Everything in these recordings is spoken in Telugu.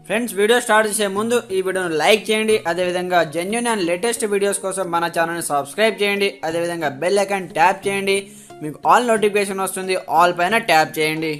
ఫ్రెండ్స్ వీడియో స్టార్ట్ చేసే ముందు ఈ వీడియోను లైక్ చేయండి అదేవిధంగా జెన్యున్ అండ్ లేటెస్ట్ వీడియోస్ కోసం మన ఛానల్ని సబ్స్క్రైబ్ చేయండి అదేవిధంగా బెల్ ఐకాన్ ట్యాప్ చేయండి మీకు ఆల్ నోటిఫికేషన్ వస్తుంది ఆల్ పైన ట్యాప్ చేయండి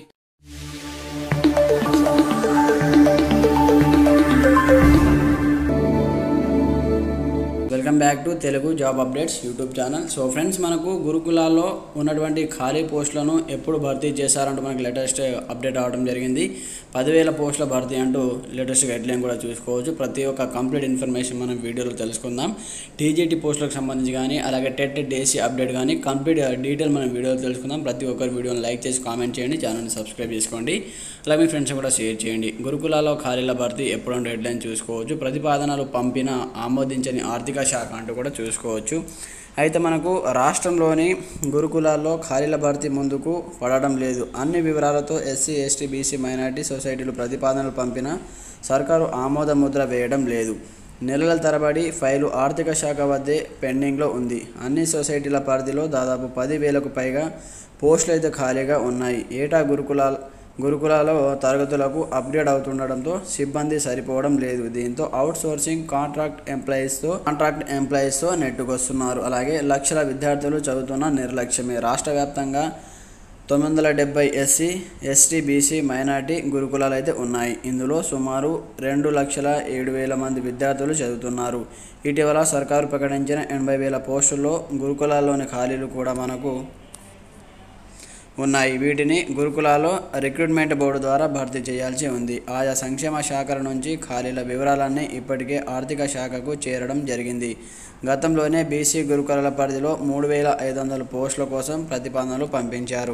welcome back to Telugu job updates YouTube channel so friends మనకు గురుకులాల్లో ఉన్నటువంటి ఖాళీ పోస్టులను ఎప్పుడు భర్తీ చేశారంటూ మనకి లేటెస్ట్ అప్డేట్ అవడం జరిగింది పదివేల పోస్టుల భర్తీ అంటూ లేటెస్ట్ గైడ్లైన్ కూడా చూసుకోవచ్చు ప్రతి ఒక్క కంప్లీట్ ఇన్ఫర్మేషన్ మనం వీడియోలో తెలుసుకుందాం టీజీటీ పోస్టులకు సంబంధించి కానీ అలాగే టెట్ డేసీ అప్డేట్ కానీ కంప్లీట్ డీటెయిల్ మనం వీడియోలో తెలుసుకుందాం ప్రతి ఒక్కరు వీడియోని లైక్ చేసి కామెంట్ చేయండి ఛానల్ని సబ్స్క్రైబ్ చేసుకోండి అలాగే మీ ఫ్రెండ్స్ కూడా షేర్ చేయండి గురుకులాల్లో ఖాళీల భర్తీ ఎప్పుడు డెడ్లైన్ చూసుకోవచ్చు ప్రతిపాదనలు పంపిన ఆమోదించని ఆర్థిక శాఖ అంటూ కూడా చూసుకోవచ్చు అయితే మనకు రాష్ట్రంలోని గురుకులాల్లో ఖాళీల భర్తీ ముందుకు పడడం లేదు అన్ని వివరాలతో ఎస్సీ ఎస్టీ బీసీ మైనార్టీ సొసైటీలు ప్రతిపాదనలు పంపిన సర్కారు ఆమోద ముద్ర వేయడం లేదు నెలల తరబడి ఫైలు ఆర్థిక శాఖ వద్దే పెండింగ్లో ఉంది అన్ని సొసైటీల పరిధిలో దాదాపు పది వేలకు పైగా పోస్టులు అయితే ఖాళీగా ఉన్నాయి ఏటా గురుకులాల గురుకులాలో తరగతులకు అప్గ్రేడ్ అవుతుండడంతో సిబ్బంది సరిపోవడం లేదు దీంతో అవుట్ సోర్సింగ్ కాంట్రాక్ట్ ఎంప్లాయీస్తో కాంట్రాక్ట్ ఎంప్లాయీస్తో నెట్టుకొస్తున్నారు అలాగే లక్షల విద్యార్థులు చదువుతున్న నిర్లక్ష్యమే రాష్ట్ర వ్యాప్తంగా తొమ్మిది వందల డెబ్బై ఎస్సీ ఎస్టీ బీసీ మైనార్టీ గురుకులాలు అయితే ఉన్నాయి ఇందులో సుమారు రెండు లక్షల ఏడు వేల మంది విద్యార్థులు చదువుతున్నారు ఇటీవల సర్కారు ప్రకటించిన ఎనభై వేల పోస్టుల్లో గురుకులాల్లోని ఖాళీలు కూడా మనకు ఉన్నాయి వీటిని గురుకులాలో రిక్రూట్మెంట్ బోర్డు ద్వారా భర్తీ చేయాల్సి ఉంది ఆయా సంక్షేమ శాఖల నుంచి ఖాళీల వివరాలన్నీ ఇప్పటికే ఆర్థిక శాఖకు చేరడం జరిగింది గతంలోనే బీసీ గురుకులాల పరిధిలో మూడు వేల ఐదు వందల పోస్టుల కోసం ప్రతిపాదనలు పంపించారు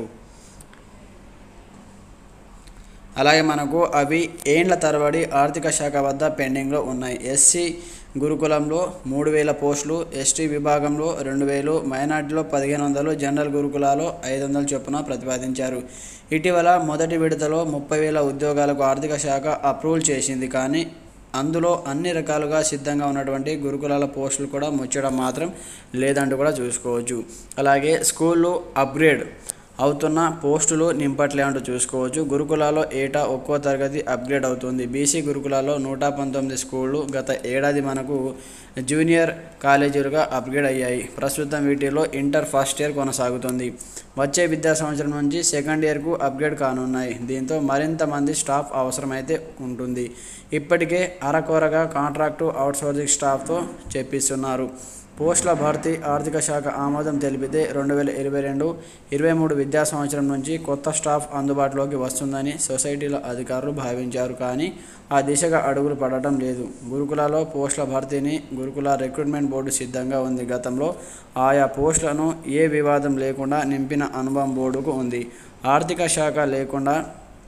అలాగే మనకు అవి ఏండ్ల తరబడి ఆర్థిక శాఖ వద్ద పెండింగ్లో ఉన్నాయి ఎస్సీ గురుకులంలో మూడు వేల పోస్టులు ఎస్టీ విభాగంలో రెండు వేలు మైనార్టీలో పదిహేను వందలు జనరల్ గురుకులాలో ఐదు వందలు చొప్పున ప్రతిపాదించారు ఇటీవల మొదటి విడతలో ముప్పై వేల ఉద్యోగాలకు ఆర్థిక శాఖ అప్రూవల్ చేసింది కానీ అందులో అన్ని రకాలుగా సిద్ధంగా ఉన్నటువంటి గురుకులాల పోస్టులు కూడా ముచ్చడం మాత్రం లేదంటూ కూడా చూసుకోవచ్చు అలాగే స్కూళ్ళు అప్గ్రేడ్ అవుతున్న పోస్టులు నింపట్లే అంటూ చూసుకోవచ్చు గురుకులాలో ఏటా ఒక్కో తరగతి అప్గ్రేడ్ అవుతుంది బీసీ గురుకులాలో నూట పంతొమ్మిది స్కూళ్ళు గత ఏడాది మనకు జూనియర్ కాలేజీలుగా అప్గ్రేడ్ అయ్యాయి ప్రస్తుతం వీటిలో ఇంటర్ ఫస్ట్ ఇయర్ కొనసాగుతుంది వచ్చే విద్యా సంవత్సరం నుంచి సెకండ్ ఇయర్కు అప్గ్రేడ్ కానున్నాయి దీంతో మరింత మంది స్టాఫ్ అవసరమైతే ఉంటుంది ఇప్పటికే అరకొరగా కాంట్రాక్టు అవుట్సోర్సింగ్ స్టాఫ్తో చెప్పిస్తున్నారు పోస్టుల భర్తీ ఆర్థిక శాఖ ఆమోదం తెలిపితే రెండు వేల ఇరవై రెండు ఇరవై మూడు విద్యా సంవత్సరం నుంచి కొత్త స్టాఫ్ అందుబాటులోకి వస్తుందని సొసైటీల అధికారులు భావించారు కానీ ఆ దిశగా అడుగులు పడటం లేదు గురుకులాలో పోస్టుల భర్తీని గురుకుల రిక్రూట్మెంట్ బోర్డు సిద్ధంగా ఉంది గతంలో ఆయా పోస్టులను ఏ వివాదం లేకుండా నింపిన అనుభవం బోర్డుకు ఉంది ఆర్థిక శాఖ లేకుండా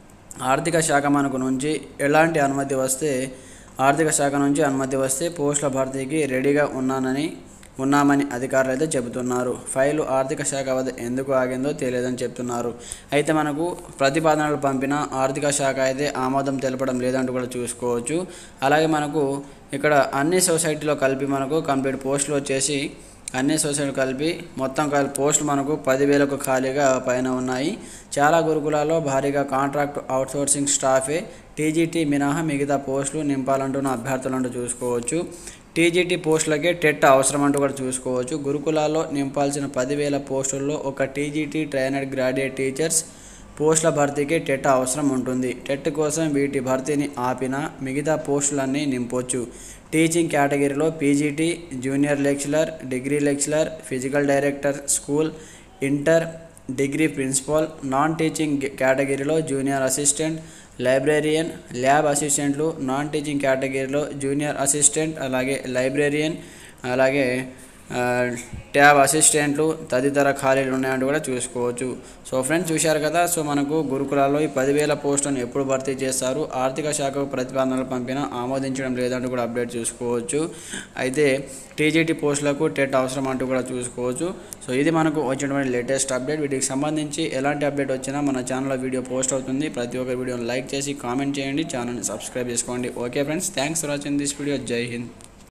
ఆర్థిక శాఖ మనకు నుంచి ఎలాంటి అనుమతి వస్తే ఆర్థిక శాఖ నుంచి అనుమతి వస్తే పోస్టుల భర్తీకి రెడీగా ఉన్నానని ఉన్నామని అధికారులు అయితే చెబుతున్నారు ఫైలు ఆర్థిక శాఖ వద్ద ఎందుకు ఆగిందో తెలియదని చెప్తున్నారు అయితే మనకు ప్రతిపాదనలు పంపిన ఆర్థిక శాఖ అయితే ఆమోదం తెలపడం లేదంటూ కూడా చూసుకోవచ్చు అలాగే మనకు ఇక్కడ అన్ని సొసైటీలో కలిపి మనకు కంప్లీట్ పోస్టులు వచ్చేసి అన్ని సొసైటీలు కలిపి మొత్తం కలిపి పోస్టులు మనకు పదివేలకు ఖాళీగా పైన ఉన్నాయి చాలా గురుకులాల్లో భారీగా కాంట్రాక్ట్ అవుట్సోర్సింగ్ స్టాఫే టీజీటీ మినహా మిగతా పోస్టులు నింపాలంటున్న అభ్యర్థులంటూ చూసుకోవచ్చు టీజీటీ పోస్టులకే టెట్ అవసరం అంటూ కూడా చూసుకోవచ్చు గురుకులాల్లో నింపాల్సిన పదివేల పోస్టుల్లో ఒక టీజీటీ ట్రైనర్ గ్రాడ్యుయేట్ టీచర్స్ పోస్టుల భర్తీకి టెట్ అవసరం ఉంటుంది టెట్ కోసం వీటి భర్తీని ఆపిన మిగతా పోస్టులన్నీ నింపొచ్చు టీచింగ్ కేటగిరీలో PGT junior lecturer degree lecturer physical director school inter degree principal non teaching కేటగిరీలో జూనియర్ అసిస్టెంట్ లైబ్రేరియన్ ల్యాబ్ అసిస్టెంట్లు నాన్ టీచింగ్ కేటగిరీలో జూనియర్ అసిస్టెంట్ అలాగే లైబ్రేరియన్ అలాగే ట్యాబ్ అసిస్టెంట్లు తదితర ఖాళీలు ఉన్నాయంటూ కూడా చూసుకోవచ్చు సో ఫ్రెండ్స్ చూశారు కదా సో మనకు గురుకులాల్లో ఈ పదివేల పోస్టులను ఎప్పుడు భర్తీ చేస్తారు ఆర్థిక శాఖకు ప్రతిపాదనలు పంపినా ఆమోదించడం లేదంటూ కూడా అప్డేట్ చూసుకోవచ్చు అయితే టీజీటీ పోస్టులకు టెట్ అవసరం అంటూ కూడా చూసుకోవచ్చు సో ఇది మనకు వచ్చినటువంటి లేటెస్ట్ అప్డేట్ వీటికి సంబంధించి ఎలాంటి అప్డేట్ వచ్చినా మన ఛానల్లో వీడియో పోస్ట్ అవుతుంది ప్రతి ఒక్క వీడియోని లైక్ చేసి కామెంట్ చేయండి ఛానల్ని సబ్స్క్రైబ్ చేసుకోండి okay friends thanks for watching this video జై హింద్